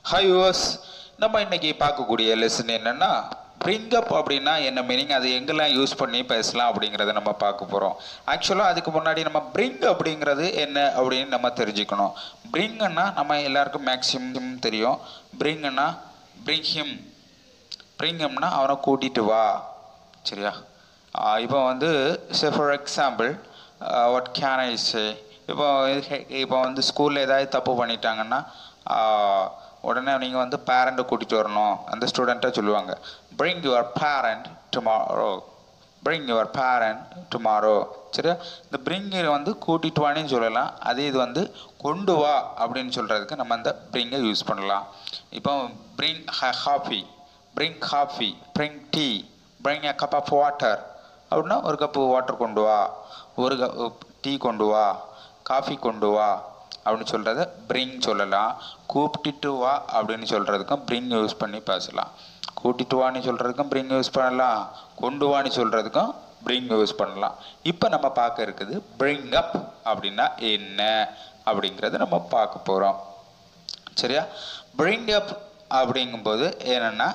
hi viewers நம்ம இன்னைக்கு பார்க்கக்கூடிய லெசன் என்னன்னா bring up அப்படின்னா என்ன மீனிங் அது எங்கெல்லாம் யூஸ் பண்ணி பேசலாம் அப்படிங்கிறத நம்ம பார்க்க போகிறோம் ஆக்சுவலாக அதுக்கு முன்னாடி நம்ம bring அப்படிங்கிறது என்ன அப்படின்னு நம்ம தெரிஞ்சுக்கணும் bringன்னா நம்ம எல்லாருக்கும் மேக்ஸிமம் தெரியும் bringன்னா bring him bring himனா அவனை கூட்டிட்டு வா சரியா ஆஹ் இப்போ வந்து say for example what can I say இப்போ இது- இப்போ வந்து ஸ்கூலில் ஏதாவது தப்பு பண்ணிட்டாங்கன்னா ஆஹ் உடனே நீங்கள் வந்து பேரண்ட்டை கூட்டிகிட்டு வரணும் அந்த ஸ்டூடெண்ட்டை சொல்லுவாங்க bring your parent tomorrow bring your parent tomorrow சரியா இந்த bring வந்து கூட்டிட்டு வான்னு சொல்லலாம் அதே இது வந்து கொண்டு வா அப்படின்னு சொல்கிறதுக்கு நம்ம அந்த bring-ஐ யூஸ் பண்ணலாம் இப்போ bring coffee bring coffee bring tea bring a cup of water அப்படின்னா ஒரு கப்பு வாட்டர் கொண்டு வா ஒரு டீ கொண்டு வா காஃபி கொண்டு வா அப்படின்னு சொல்கிறத bring சொல்லலாம் கூப்பிட்டுட்டு வா அப்படின்னு சொல்கிறதுக்கும் bring யூஸ் பண்ணி பேசலாம் கூட்டிட்டு வான்னு சொல்கிறதுக்கும் bring யூஸ் பண்ணலாம் கொண்டு வான்னு சொல்கிறதுக்கும் bring யூஸ் பண்ணலாம் இப்போ நம்ம பார்க்க இருக்குது bring up அப்படின்னா என்ன அப்படிங்கிறத நம்ம பார்க்க போகிறோம் சரியா bring up அப்படிங்கும்போது என்னென்னா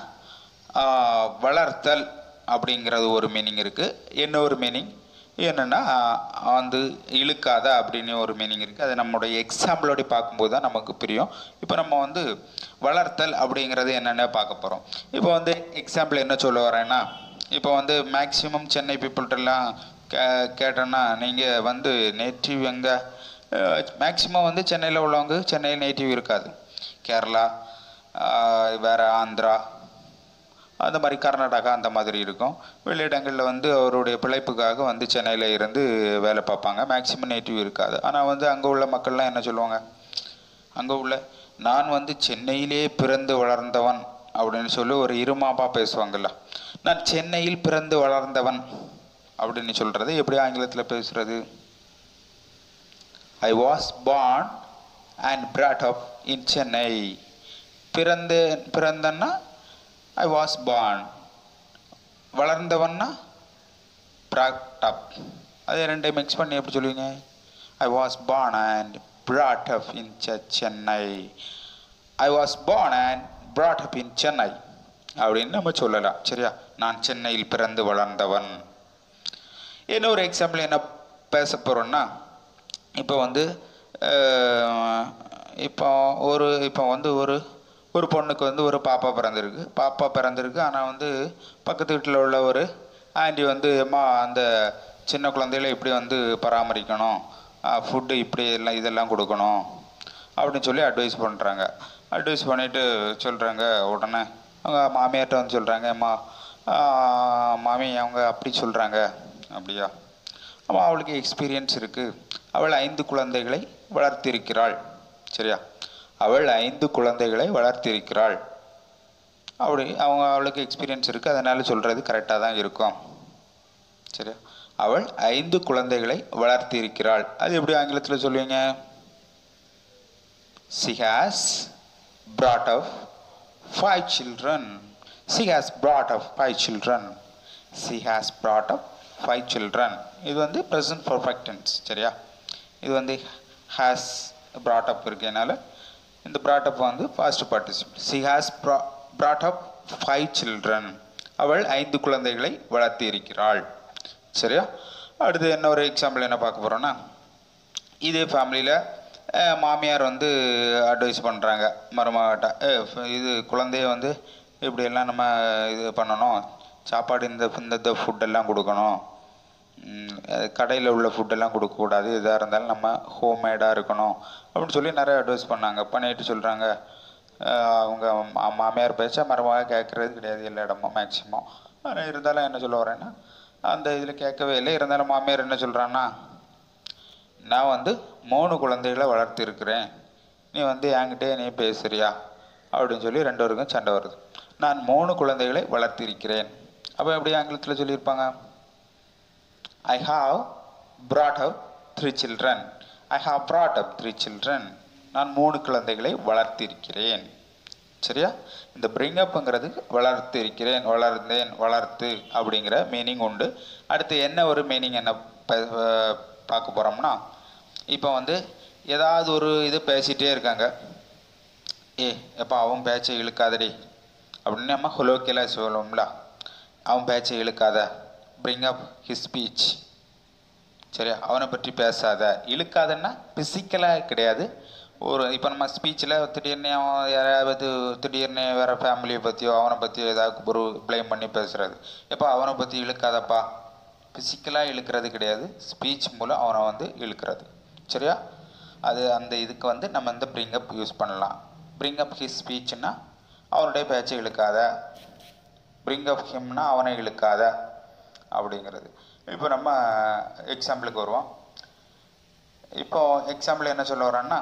வளர்த்தல் அப்படிங்கிறது ஒரு மீனிங் இருக்குது என்ன ஒரு மீனிங் என்னென்னா வந்து இழுக்காத அப்படின்னு ஒரு மீனிங் இருக்குது அது நம்மளுடைய எக்ஸாம்பிளோட பார்க்கும்போது தான் நமக்கு புரியும் இப்போ நம்ம வந்து வளர்த்தல் அப்படிங்கிறது என்னென்ன பார்க்க போகிறோம் இப்போ வந்து எக்ஸாம்பிள் என்ன சொல்ல வரேன்னா இப்போ வந்து மேக்ஸிமம் சென்னை பீப்புள்கிட்டலாம் கே கேட்டோன்னா நீங்கள் வந்து நேட்டிவ் எங்கே மேக்ஸிமம் வந்து சென்னையில் உள்ளவங்க சென்னையில் நேட்டிவ் இருக்காது கேரளா ஆஹ் வேற ஆந்திரா அந்த மாதிரி கர்நாடகா அந்த மாதிரி இருக்கும் வெளியிடங்களில் வந்து அவருடைய பிழைப்புக்காக வந்து சென்னையில் இருந்து வேலை பார்ப்பாங்க மேக்ஸிமம் நேட்டிவ் இருக்காது ஆனால் வந்து அங்கே உள்ள மக்கள்லாம் என்ன சொல்லுவாங்க அங்கே உள்ள நான் வந்து சென்னையிலே பிறந்து வளர்ந்தவன் அப்படின்னு சொல்லி ஒரு இருமாப்பா பேசுவாங்கல்ல நான் சென்னையில் பிறந்து வளர்ந்தவன் அப்படின்னு சொல்கிறது எப்படி ஆங்கிலத்தில் பேசுறது I was born and brought up in Chennai பிறந்த பிறந்தன்னா ஐ வாஸ் born வளர்ந்தவன்னா brought up அது ரெண்டையும் மிக்ஸ் பண்ணி எப்படி சொல்லுவீங்க I was born and brought up in Chennai I was born and brought up in Chennai அப்படின்னு நம்ம சொல்லலாம் சரியா நான் சென்னையில் பிறந்து வளர்ந்தவன் இன்னொரு எக்ஸாம்பிள் என்ன பேச போகிறோன்னா இப்போ வந்து அஹ், இப்போ ஒரு இப்போ வந்து ஒரு ஒரு பொண்ணுக்கு வந்து ஒரு பாப்பா பிறந்திருக்கு பாப்பா பிறந்திருக்கு ஆனால் வந்து பக்கத்து வீட்டில் உள்ள ஒரு ஆண்டி வந்து அம்மா அந்த சின்ன குழந்தைகளை இப்படி வந்து பராமரிக்கணும் ஃபுட்டு இப்படி எல்லாம் இதெல்லாம் கொடுக்கணும் அப்படின்னு சொல்லி அட்வைஸ் பண்ணுறாங்க அட்வைஸ் பண்ணிவிட்டு சொல்கிறாங்க உடனே அவங்க மாமியார்ட்ட வந்து சொல்கிறாங்க அம்மா ஆஹ், மாமி அவங்க அப்படி சொல்கிறாங்க அப்படியா ஆமாம் அவளுக்கு எக்ஸ்பீரியன்ஸ் இருக்குது அவள் ஐந்து குழந்தைகளை வளர்த்திருக்கிறாள் சரியா அவள் ஐந்து குழந்தைகளை வளர்த்திருக்கிறாள் அப்படி அவங்க அவளுக்கு எக்ஸ்பீரியன்ஸ் இருக்குது அதனால் சொல்கிறது கரெக்டாக தான் இருக்கும் சரியா அவள் ஐந்து குழந்தைகளை வளர்த்திருக்கிறாள் அது எப்படி ஆங்கிலத்தில் சொல்லுவீங்க she has brought up five children she has brought up five children she has brought up five children இது வந்து present perfect tense சரியா இது வந்து has brought up இருக்கனால இந்த brought up வந்து past participle she has brought brought up five children அவள் ஐந்து குழந்தைகளை வளர்த்தி இருக்கிறாள் சரியா அடுத்து என்ன ஒரு எக்ஸாம்பிள் என்ன பார்க்க போறோம்னா இதே ஃபேமிலியில் மாமியார் வந்து அட்வைஸ் பண்ணுறாங்க மருமகிட்ட "ஏ, ஃப- இது குழந்தைய வந்து இப்படியெல்லாம் நம்ம இது பண்ணணும் சாப்பாடு இந்த இந்த ஃபுட்டெல்லாம் கொடுக்கணும் கடையில் உள்ள ஃபுட்டெல்லாம் கொடுக்கக்கூடாது எதாக இருந்தாலும் நம்ம ஹோம்மேடாக இருக்கணும் அப்படின்னு சொல்லி நிறைய அட்வைஸ் பண்ணாங்க பண்ணிட்டு சொல்கிறாங்க அவங்க மா- மாமியார் பேச்ச மருமக கேட்குறது கிடையாது எல்லா இடமும் மேக்ஸிமம் ஆனால் இருந்தாலும் என்ன சொல்ல வரேன்னா அந்த இதில் கேட்கவே இல்லை இருந்தாலும் மாமியார் என்ன சொல்கிறான்னா நான் வந்து மூணு குழந்தைகளை வளர்த்திருக்கிறேன் நீ வந்து என்கிட்டயே நீ பேசுறியா அப்படின்னு சொல்லி ரெண்டு பேருக்கும் சண்டை வருது நான் மூணு குழந்தைகளை வளர்த்திருக்கிறேன் அப்போ எப்படி ஆங்கிலத்தில் சொல்லியிருப்பாங்க I have brought up three children I have brought up three children நான் மூணு குழந்தைகளை வளர்த்திருக்கிறேன் சரியா இந்த bring upங்கிறது வளர்த்திருக்கிறேன் வளர்ந்தேன் வளர்த்து அப்படிங்கிற மீனிங் உண்டு அடுத்து என்ன ஒரு மீனிங் என்ன ப- அஹ் பார்க்க போகிறோம்னா இப்போ வந்து ஏதாவது ஒரு இது பேசிகிட்டே இருக்காங்க ஏ எப்போ அவன் பேச்சை இழுக்காதடி அப்படின்னு நம்ம ஹொலோக்கியலாக சொல்லுவோம்ல அவன் பேச்சை இழுக்காத bring up his speech சரியா அவனை பற்றி பேசாத இழுக்காதன்னா ஃபிசிக்கலாக கிடையாது ஒரு இப்போ நம்ம ஸ்பீச்சில் திடீர்னு அவன் யாராவது திடீர்னு வேறு ஃபேமிலியை பற்றியோ அவனை பற்றியோ ஏதாவது ஒரு ப்ளேம் பண்ணி பேசுகிறது எப்போ அவனை பற்றி இழுக்காதப்பா ஃபிசிக்கலாக இழுக்கிறது கிடையாது ஸ்பீச் மூலம் அவனை வந்து இழுக்கிறது சரியா அது அந்த இதுக்கு வந்து நம்ம இந்த bring up யூஸ் பண்ணலாம் bring up his ஸ்பீச்னா அவனுடைய பேச்சை இழுக்காத bring up himனா அவனை இழுக்காத அப்படிங்கிறது இப்போ நம்ம எக்ஸாம்பிளுக்கு வருவோம் இப்போ எக்ஸாம்பிள் என்ன சொல்ல வரோன்னா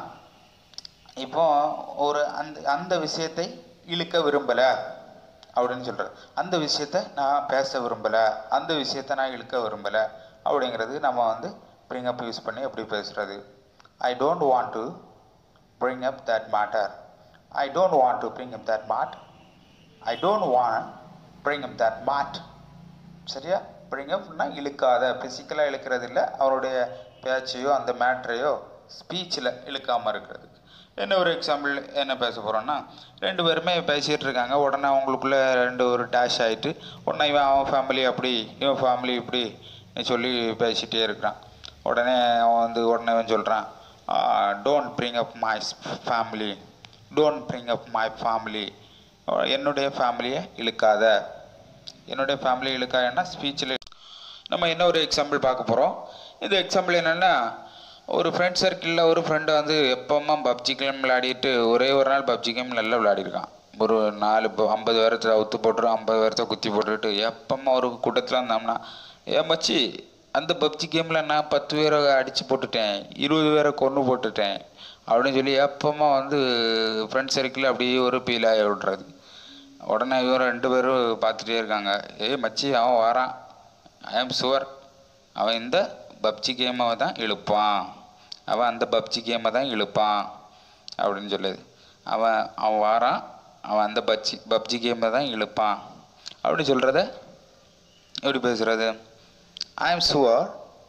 இப்போ ஒரு அந்த அந்த விஷயத்தை இழுக்க விரும்பலை அப்படின்னு சொல்கிறது அந்த விஷயத்தை நான் பேச விரும்பலை அந்த விஷயத்தை நான் இழுக்க விரும்பலை அப்படிங்கிறது நம்ம வந்து bring up யூஸ் பண்ணி எப்படி பேசுகிறது I don't want to bring up that matter I don't want to bring up that mat I don't want bring up that mat சரியா bring upனா இழுக்காத ஃபிசிக்கலாக இழுக்கிறது இல்லை அவருடைய பேச்சையோ அந்த மேட்ரையோ ஸ்பீச்சில் இழுக்காமல் இருக்கிறது என்ன ஒரு எக்ஸாம்பிள் என்ன பேச போகிறோன்னா ரெண்டு பேருமே பேசிகிட்டு இருக்காங்க உடனே அவங்களுக்குள்ள ரெண்டு ஒரு டேஷ் ஆகிட்டு உடனே இவன் அவன் ஃபேமிலி அப்படி இவன் ஃபேமிலி இப்படி சொல்லி பேசிகிட்டே இருக்கிறான் உடனே அவன் வந்து உடனே அவன் சொல்கிறான் don't bring up my family don't bring up my family என்னுடைய ஃபேமிலியை இழுக்காத என்னுடைய ஃபேமிலி இழுக்காதன்னா ஸ்பீச்சில் நம்ம என்ன ஒரு எக்ஸாம்பிள் பார்க்க போகிறோம் இந்த எக்ஸாம்பிள் என்னென்னா ஒரு ஃப்ரெண்ட் சர்க்கிளில் ஒரு ஃப்ரெண்டு வந்து எப்போமா பப்ஜி கேம் விளையாடிட்டு ஒரே ஒரு நாள் பப்ஜி கேம் நல்லா விளையாடிருக்கான் ஒரு நாலு இப்போ ஐம்பது பேரத்தை அவுத்து போட்டுரும் ஐம்பது பேரத்தை குத்தி போட்டுக்கிட்டு எப்போம்மா ஒரு கூட்டத்தில் இருந்தோம்னா ஏன் மச்சி அந்த பப்ஜி கேமில் நான் பத்து பேரை அடித்து போட்டுட்டேன் இருபது பேரை கொன்று போட்டுட்டேன் அப்படின்னு சொல்லி எப்போம்மா வந்து ஃப்ரெண்ட் சர்க்கிள் அப்படியே ஒரு பீல் ஆகி விட்றது உடனே இவன் ரெண்டு பேரும் பார்த்துட்டே இருக்காங்க ஏய் மச்சி அவன் வரான் ஐ ஆம் சுவர் அவன் இந்த பப்ஜி கேமை தான் இழுப்பான் அவன் அந்த பப்ஜி கேமை தான் இழுப்பான் அப்படின்னு சொல்லுது அவன் அவன் வாரான் அவன் அந்த பப்ஜி பப்ஜி கேமை தான் இழுப்பான் அப்படின்னு சொல்கிறத எப்படி பேசுகிறது I am sure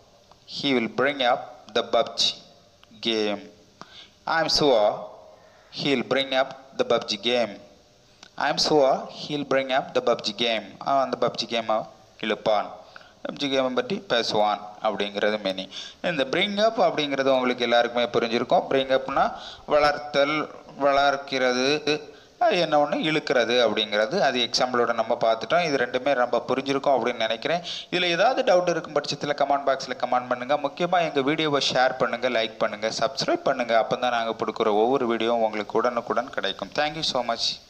he will bring up the PUBG game I am sure he will bring up the PUBG game I am sure he'll bring up the PUBG game அவன் அந்த PUBG கேமை இழுப்பான் PUBG கேமை பற்றி பேசுவான் அப்படிங்கிறது meaning இந்த bring up அப்படிங்கிறது உங்களுக்கு எல்லாருக்குமே புரிஞ்சிருக்கும் பிரிங் அப்னா வளர்த்தல் வளர்க்கிறது அது என்ன ஒன்று இழுக்கிறது அப்படிங்கிறது அது எக்ஸாம்பிளோட நம்ம பார்த்துட்டோம் இது ரெண்டுமே ரொம்ப புரிஞ்சிருக்கும் அப்படின்னு நினைக்கிறேன் இதில் ஏதாவது டவுட் இருக்கும் பட்சத்தில் கமெண்ட் பாக்ஸில் கமெண்ட் பண்ணுங்கள் முக்கியமாக எங்கள் வீடியோவை ஷேர் பண்ணுங்கள் லைக் பண்ணுங்கள் சப்ஸ்கிரைப் பண்ணுங்கள் அப்போ தான் நாங்கள் கொடுக்குற ஒவ்வொரு வீடியோவும் உங்களுக்கு உடனுக்குடன் கிடைக்கும் தேங்க்யூ ஸோ மச்